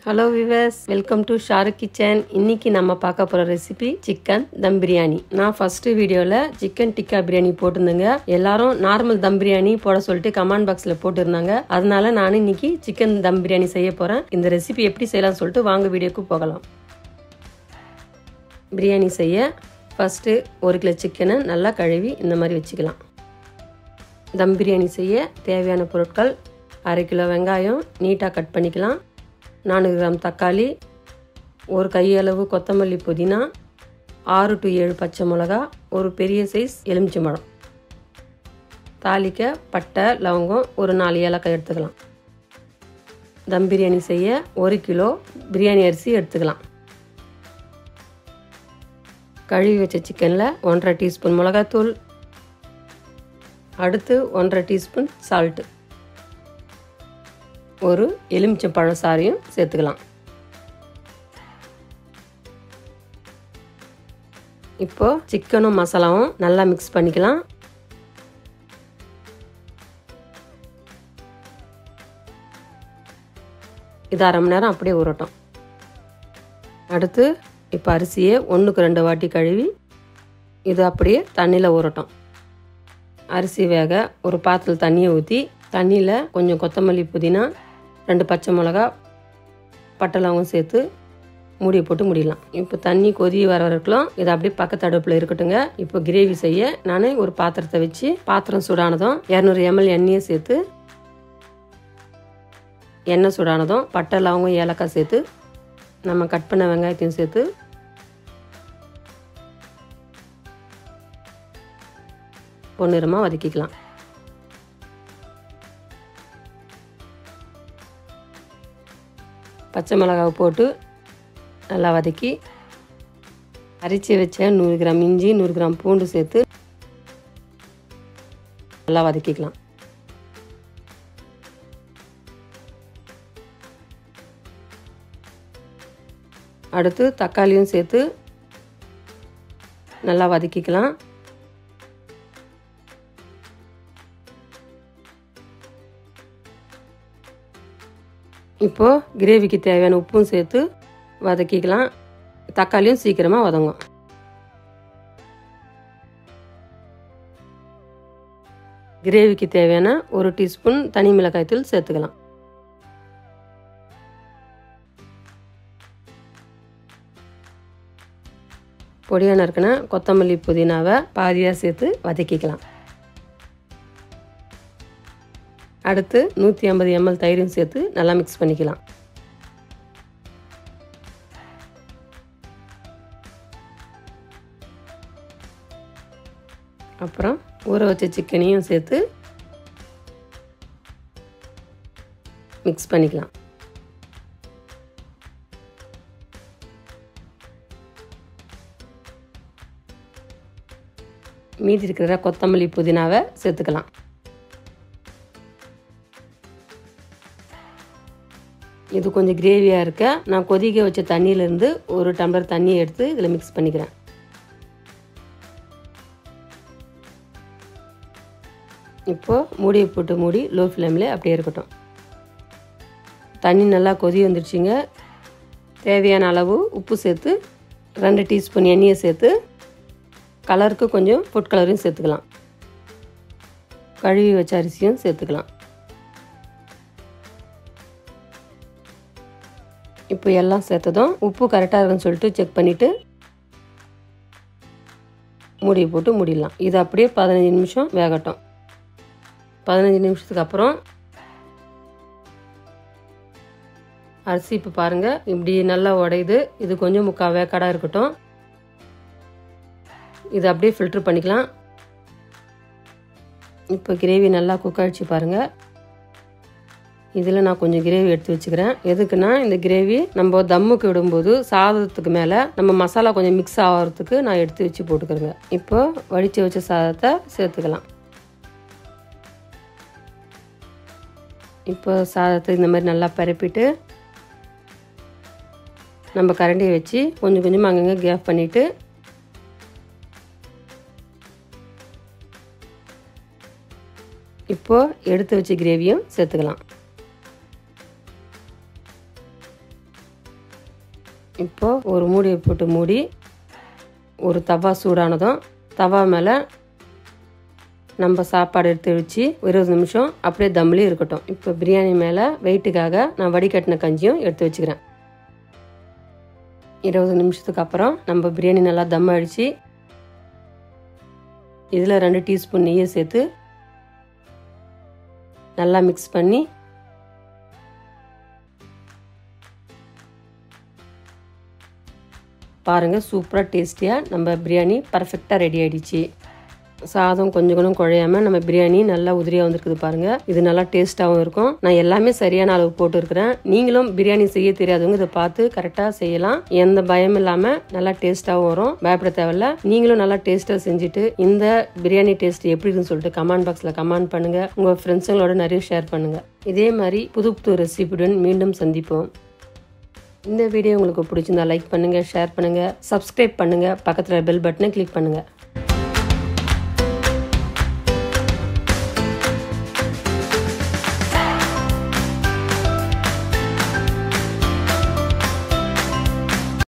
hello viewers welcome to Shahrukh kitchen இன்னைக்கு நம்ம பார்க்க போற ரெசிபி சிக்கன் தம் பிரியாணி நான் ஃபர்ஸ்ட் வீடியோல சிக்கன் டிக்கா பிரியாணி போட்டிருந்தேங்க எல்லாரும் நார்மல் தம் பிரியாணி போட சொல்லிட்டு கமெண்ட் பாக்ஸ்ல போட்டிருந்தாங்க அதனால நான் இன்னைக்கு சிக்கன் தம் பிரியாணி செய்ய போறேன் இந்த ரெசிபி எப்படி செய்யலாம்னு சொல்லிட்டு வாங்க வீடியோக்கு போகலாம் பிரியாணி செய்ய ஃபஸ்ட்டு ஒரு கிலோ சிக்கனை நல்லா கழுவி இந்த மாதிரி வச்சுக்கலாம் தம் பிரியாணி செய்ய தேவையான பொருட்கள் அரை கிலோ வெங்காயம் நீட்டாக கட் பண்ணிக்கலாம் நானூறு கிராம் தக்காளி ஒரு கையளவு கொத்தமல்லி புதினா ஆறு டு ஏழு பச்சை மிளகா ஒரு பெரிய சைஸ் எலுமிச்சம்பழம் தாளிக்க பட்டை லவங்கம் ஒரு நாலு ஏலக்காய் எடுத்துக்கலாம் தம் பிரியாணி செய்ய ஒரு கிலோ பிரியாணி அரிசி எடுத்துக்கலாம் கழுவி வச்ச சிக்கனில் ஒன்றரை டீஸ்பூன் மிளகாத்தூள் அடுத்து ஒன்றரை டீஸ்பூன் சால்ட்டு ஒரு எலுமிச்சம்பழம் சாறையும் சேர்த்துக்கலாம் இப்போ சிக்கனும் மசாலாவும் நல்லா மிக்ஸ் பண்ணிக்கலாம் இது அரை மணி நேரம் அப்படியே ஊறட்டும் அடுத்து இப்போ அரிசியை ஒன்றுக்கு ரெண்டு வாட்டி கழுவி இது அப்படியே தண்ணியில் ஊறட்டும் அரிசி வேக ஒரு பாத்திரத்தில் தண்ணியை ஊற்றி தண்ணியில் கொஞ்சம் கொத்தமல்லி புதினா ரெண்டு பச்சை மிளகா பட்டை லவங்கம் சேர்த்து மூடியை போட்டு முடியலாம் இப்போ தண்ணி கொதி வர வரைக்கும் இது அப்படியே பக்கத்து அடுப்பில் இருக்கட்டுங்க இப்போ கிரேவி செய்ய நான் ஒரு பாத்திரத்தை வச்சு பாத்திரம் சூடானதும் இரநூறு எம்எல் எண்ணெயை சேர்த்து எண்ணெய் சூடானதும் பட்டை லவங்கம் ஏலக்காய் சேர்த்து நம்ம கட் பண்ண வெங்காயத்தையும் சேர்த்து பொன்னிறமாக வதக்கிக்கலாம் பச்சை மிளகாவை போட்டு நல்லா வதக்கி அரைச்சி வச்ச நூறு கிராம் இஞ்சி நூறு கிராம் பூண்டு சேர்த்து நல்லா வதக்கிக்கலாம் அடுத்து தக்காளியும் சேர்த்து நல்லா வதக்கிக்கலாம் இப்போது கிரேவிக்கு தேவையான உப்பும் சேர்த்து வதக்கிக்கலாம் தக்காளியும் சீக்கிரமாக வதங்கும் கிரேவிக்கு தேவையான ஒரு டீஸ்பூன் தனி மிளகாய் தூள் சேர்த்துக்கலாம் பொடியாக நறுக்கின கொத்தமல்லி புதினாவை பாதியாக சேர்த்து வதக்கிக்கலாம் அடுத்து நூற்றி ஐம்பது எம்எல் தயிரும் சேர்த்து நல்லா மிக்ஸ் பண்ணிக்கலாம் அப்புறம் ஊற வச்ச சிக்கனையும் சேர்த்து மிக்ஸ் பண்ணிக்கலாம் மீதி இருக்கிற கொத்தமல்லி புதினாவை சேர்த்துக்கலாம் இது கொஞ்சம் கிரேவியாக இருக்க நான் கொதிக்க வச்ச தண்ணியிலேருந்து ஒரு டம்ளர் தண்ணி எடுத்து இதில் மிக்ஸ் பண்ணிக்கிறேன் இப்போது மூடியை போட்டு மூடி லோ ஃப்ளேமில் அப்படியே இருக்கட்டும் தண்ணி நல்லா கொதி வந்துடுச்சிங்க தேவையான அளவு உப்பு சேர்த்து ரெண்டு டீஸ்பூன் எண்ணெயை சேர்த்து கலருக்கு கொஞ்சம் ஃபுட் கலரையும் சேர்த்துக்கலாம் கழுவி வச்ச அரிசியும் சேர்த்துக்கலாம் இப்போ எல்லாம் சேர்த்ததும் உப்பு கரெக்டாக இருக்குன்னு சொல்லிட்டு செக் பண்ணிவிட்டு மூடி போட்டு மூடிடலாம் இது அப்படியே பதினஞ்சு நிமிஷம் வேகட்டும் பதினஞ்சு நிமிஷத்துக்கு அப்புறம் அரிசி இப்போ பாருங்கள் இப்படி நல்லா உடையுது இது கொஞ்சம் முக்கால் வேக்காடாக இருக்கட்டும் இது அப்படியே ஃபில்ட்ரு பண்ணிக்கலாம் இப்போ கிரேவி நல்லா குக் ஆகிடுச்சு பாருங்கள் இதில் நான் கொஞ்சம் கிரேவி எடுத்து வச்சுக்கிறேன் எதுக்குன்னா இந்த கிரேவி நம்ம தம்முக்கு விடும்போது சாதத்துக்கு மேலே நம்ம மசாலா கொஞ்சம் மிக்ஸ் ஆகிறதுக்கு நான் எடுத்து வச்சு போட்டுக்கிறேங்க இப்போ வடித்து வச்ச சாதத்தை சேர்த்துக்கலாம் இப்போ சாதத்தை இந்த மாதிரி நல்லா பரப்பிட்டு நம்ம கரண்டியை வச்சு கொஞ்சம் கொஞ்சமாக அங்கங்கே கேப் பண்ணிவிட்டு இப்போது எடுத்து வச்ச கிரேவியும் சேர்த்துக்கலாம் இப்போது ஒரு மூடியை போட்டு மூடி ஒரு தவா சூடானதும் தவா மேலே நம்ம சாப்பாடு எடுத்து வச்சு ஒரு இருபது நிமிஷம் அப்படியே தம்லேயும் இருக்கட்டும் இப்போ பிரியாணி மேலே வெயிட்டுக்காக நான் வடிகட்டின கஞ்சியும் எடுத்து வச்சுக்கிறேன் இருபது நிமிஷத்துக்கு அப்புறம் நம்ம பிரியாணி நல்லா தம் அடித்து இதில் ரெண்டு டீஸ்பூன் நெய்யை சேர்த்து நல்லா மிக்ஸ் பண்ணி பாருங்கள் சூப்பராக டேஸ்டியாக நம்ம பிரியாணி பர்ஃபெக்டாக ரெடி ஆகிடுச்சு சாதம் கொஞ்சம் கொஞ்சம் குழையாம நம்ம பிரியாணி நல்லா உதிரியாக வந்திருக்குது பாருங்க இது நல்லா டேஸ்ட்டாகவும் இருக்கும் நான் எல்லாமே சரியான அளவு போட்டு இருக்கிறேன் நீங்களும் பிரியாணி செய்ய தெரியாதவங்க இதை பார்த்து கரெக்டாக செய்யலாம் எந்த பயம் இல்லாமல் நல்லா டேஸ்ட்டாகவும் வரும் பயப்பட தேவையில்ல நீங்களும் நல்லா டேஸ்ட்டாக செஞ்சுட்டு இந்த பிரியாணி டேஸ்ட் எப்படி இருக்குன்னு சொல்லிட்டு கமெண்ட் பாக்ஸில் கமெண்ட் பண்ணுங்க உங்கள் ஃப்ரெண்ட்ஸுங்களோட நிறைய ஷேர் பண்ணுங்க இதே மாதிரி புது புது ரெசிபியுடன் மீண்டும் சந்திப்போம் இந்த வீடியோ உங்களுக்கு பிடிச்சிருந்தா லைக் பண்ணுங்கள் ஷேர் பண்ணுங்கள் சப்ஸ்கிரைப் பண்ணுங்கள் பக்கத்தில் பெல் பட்டனை கிளிக் பண்ணுங்கள்